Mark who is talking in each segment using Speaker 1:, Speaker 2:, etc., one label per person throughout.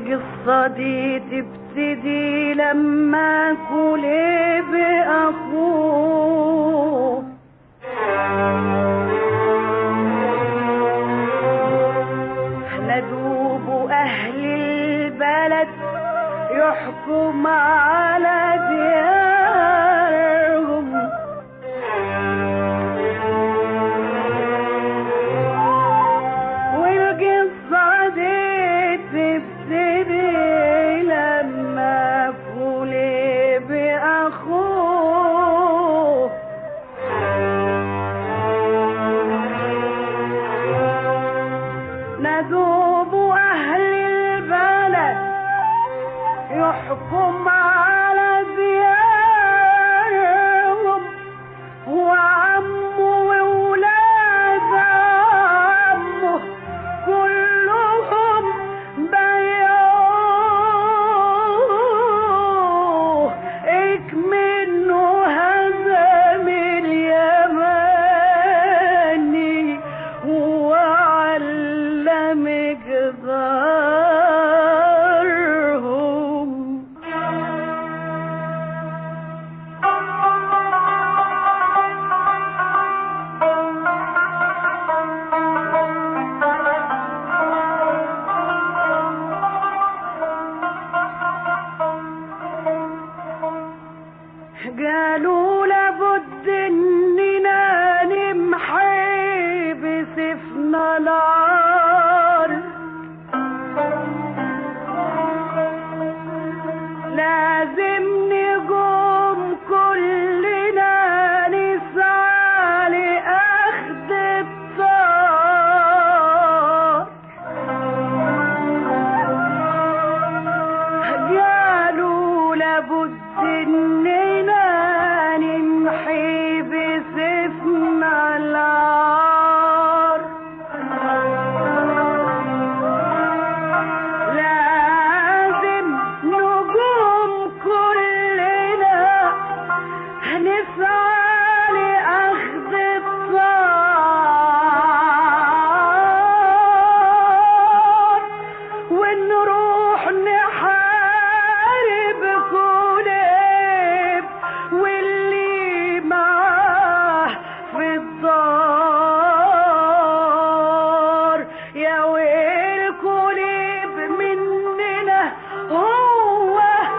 Speaker 1: والقصة دي تبتدي لما كليب أخوه ندوب أهل البلد يحكم على ديارهم والقصة دي تبتدي لما فولي بأخوه ندوب أهل البلد يحكم على ديارهم وعمه وولاد عمه كلهم بيعوه اكمنه هزم اليماني وعلم جدارهم قالوا لابد اننا نمحي بسيفنا العار لازم نقوم كلنا نسعى لأخذ الطار قالوا لابد اننا نمحي بسيفنا العار لازم نقوم كلنا نسعى لأخذ الطار ونروح نحارب كليب واللي معاه في الدار يا ويل كليب مننا هو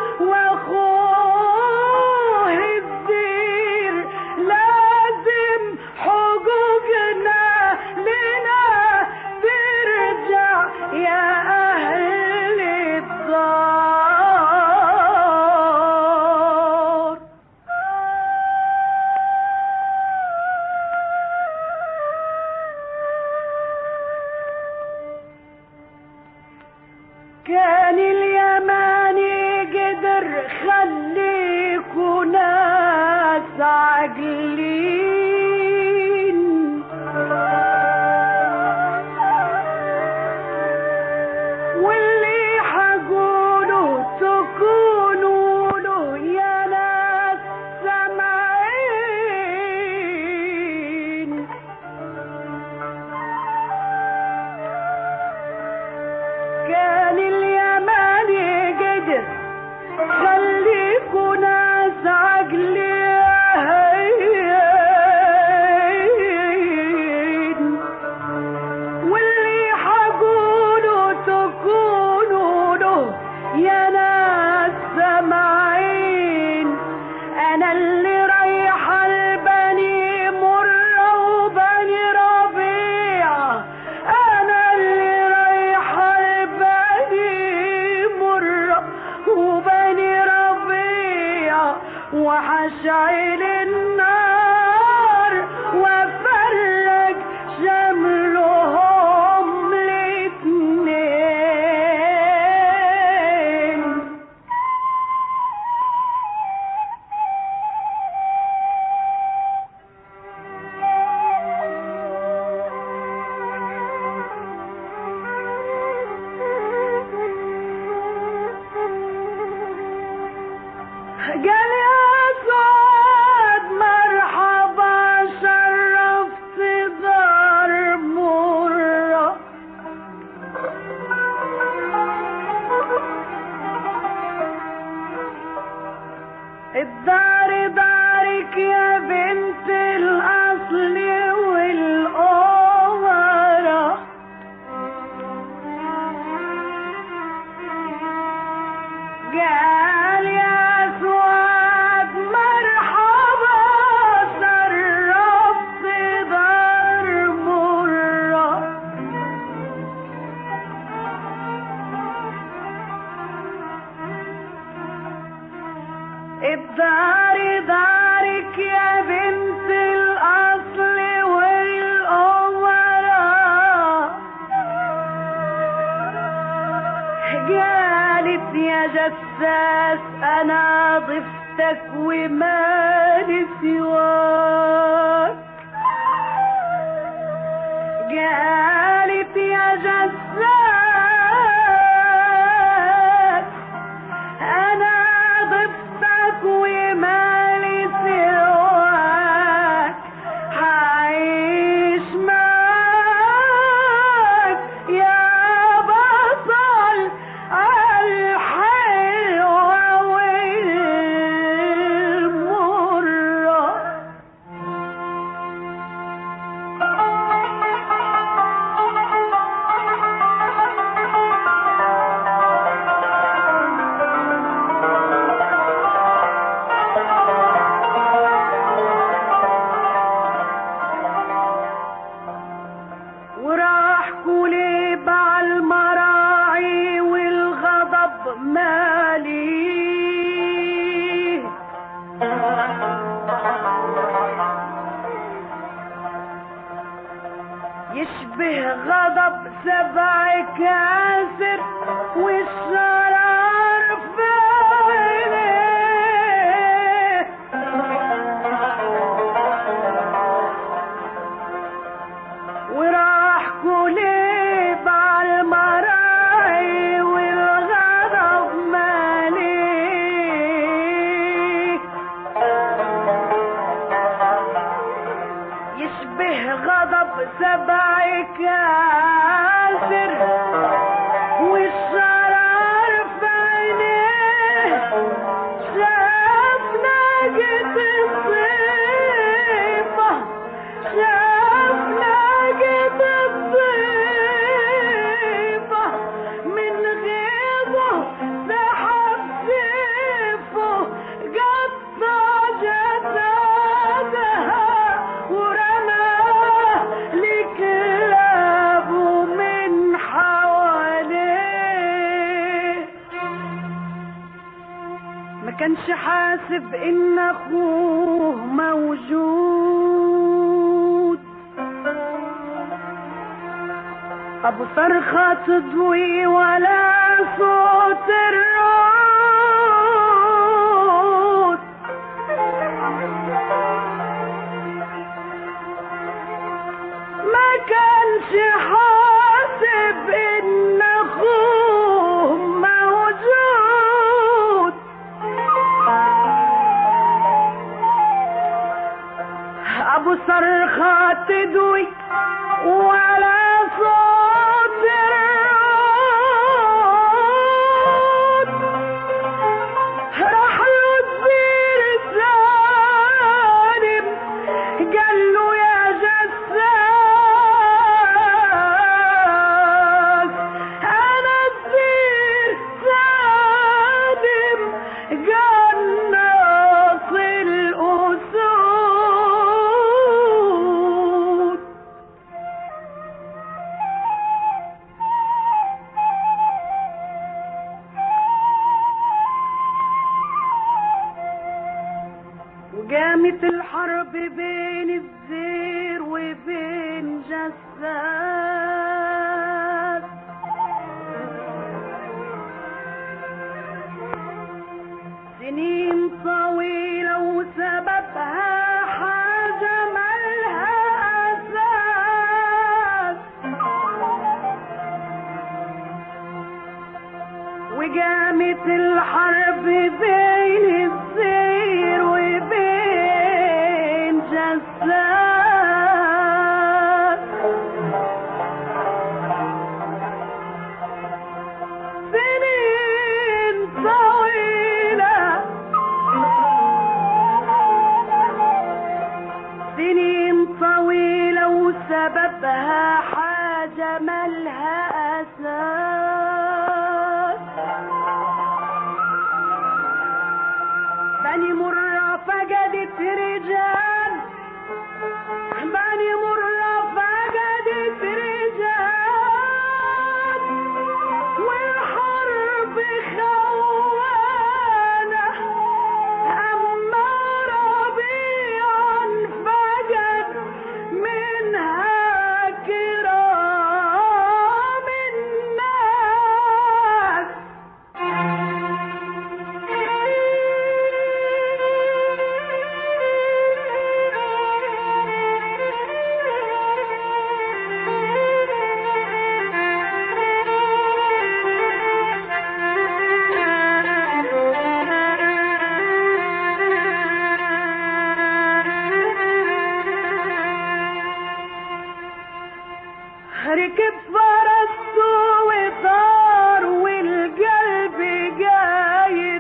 Speaker 1: واخوه الدير لازم حقوقنا لنا ترجع يا اهل الدار كان اليماني قدر خليكوا ناس عاقلين واللي حقوله تكونوا له يا ناس سامعين كان اليمن جساس انا ضفتك ومالي سواك قالت يا جساس انا ضفتك ومالي سواك هعيش معاك يا بطل الحلوة والمرة وراح كليب على المراعي والغضب مالي يشبه غضب سبع كاسر والشرار في عينيه وراح كليب على المراعي والغضب ماليه يشبه غضب سبع كاسر والشرار في عينيه شاف ناقة الصيفة شاف ناقة الصيفة من غيظه سحب سيفه قطع جسدها ورماه لكلابه من حواليه ما كانش حاسب ان اخوه موجود ابو صرخة تضوي ولا صوت الرعود ما كانش حاسب ان اخوه موجود ابو صرخة تدوي ولا صوت الرعود راح له الزير سالم قال له يا جساس انا الزير سالم قناص الاسود وقامت الحرب بين الزير وبين جساد سنين طويلة وسببها حاجة مالها أساس وقامت الحرب بين الزير وبين جساد سنين طويلة سنين طويلة وسببها حاجة مالها أساس بني مرة فقدت رجال بني مرة فقدت رجال والحرب خوانة أما ربيعا فقد منها كرام ركب فرس وطار والقلب جايد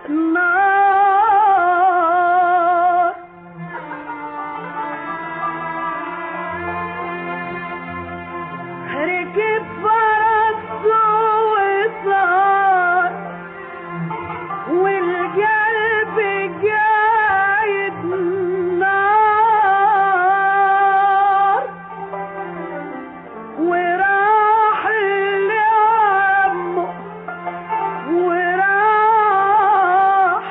Speaker 1: نار ركب فرس وطار والقلب جايد نار وراح لعمه وراح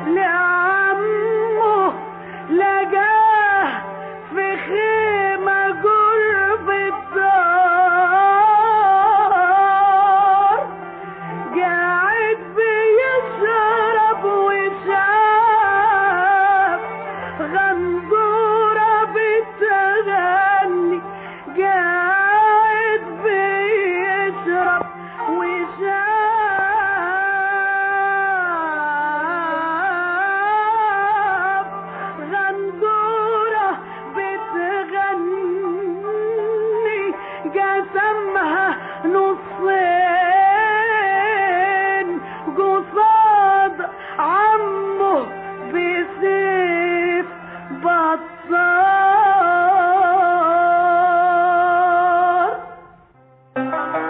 Speaker 1: لعمه لقاه في خيمة قرب الدار قاعد بيشرب وشاف غندورة بتغني قاعد بيشرب وشاف غندورة بتغني قسمها نصين قصاد عمه بسيف بطار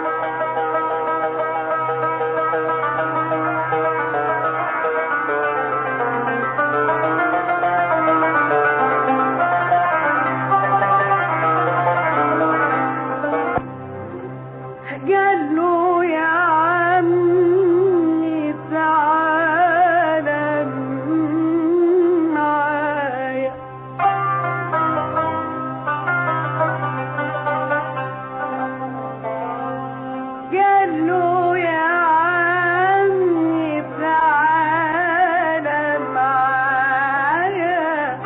Speaker 1: قال له يا عمي تعالى معايا قال له يا عمي تعالى معايا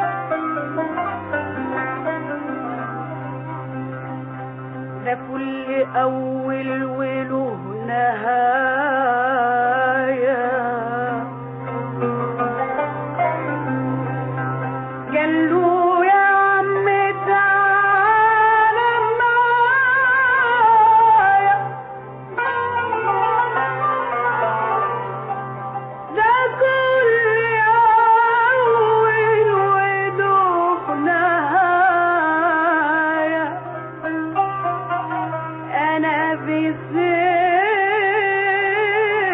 Speaker 1: ده كل أول وله نهاية قال له يا عم تعالى معايا ده كل أول وله نهاية أنا بسيف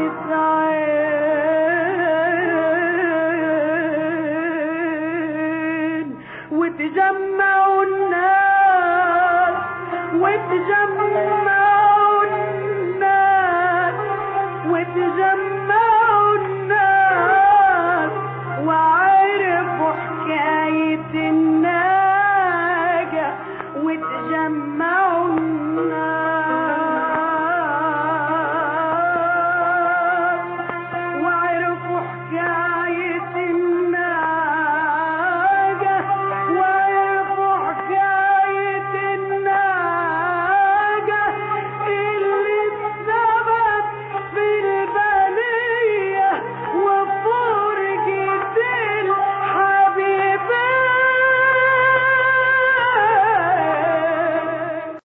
Speaker 1: عين وتجمعوا الناس وتجمعوا الناس وتجمعوا